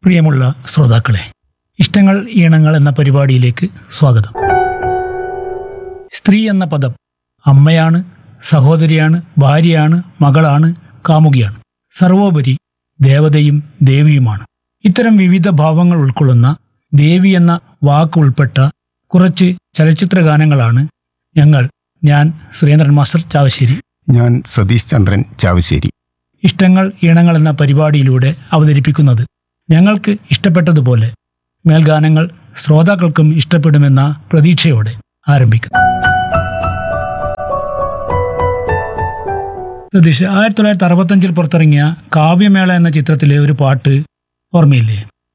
പ്രിയമുള്ള ശ്രോതാക്കളെ ഇഷ്ടങ്ങൾ ഈണങ്ങൾ എന്ന പരിപാടിയിലേക്ക് സ്വാഗതം സ്ത്രീ എന്ന പദം അമ്മയാണ് സഹോദരിയാണ് ഭാര്യയാണ് മകളാണ് കാമുകിയാണ് സർവോപരി ദേവതയും ദേവിയുമാണ് ഇത്തരം വിവിധ ഭാവങ്ങൾ ഉൾക്കൊള്ളുന്ന ദേവി എന്ന വാക്ക് ഉൾപ്പെട്ട കുറച്ച് ചലച്ചിത്ര ഗാനങ്ങളാണ് ഞങ്ങൾ ഞാൻ സുരേന്ദ്രൻ മാസ്റ്റർ ചാവശ്ശേരി ഞാൻ സതീഷ് ചന്ദ്രൻ ചാവശ്ശേരി ഇഷ്ടങ്ങൾ ഈണങ്ങൾ എന്ന പരിപാടിയിലൂടെ അവതരിപ്പിക്കുന്നത് ഞങ്ങൾക്ക് ഇഷ്ടപ്പെട്ടതുപോലെ മേൽഗാനങ്ങൾ ശ്രോതാക്കൾക്കും ഇഷ്ടപ്പെടുമെന്ന പ്രതീക്ഷയോടെ ആരംഭിക്കുന്നു സതീഷ് ആയിരത്തി തൊള്ളായിരത്തി അറുപത്തഞ്ചിൽ പുറത്തിറങ്ങിയ കാവ്യമേള എന്ന ചിത്രത്തിലെ ഒരു പാട്ട് ഓർമ്മയില്ലേ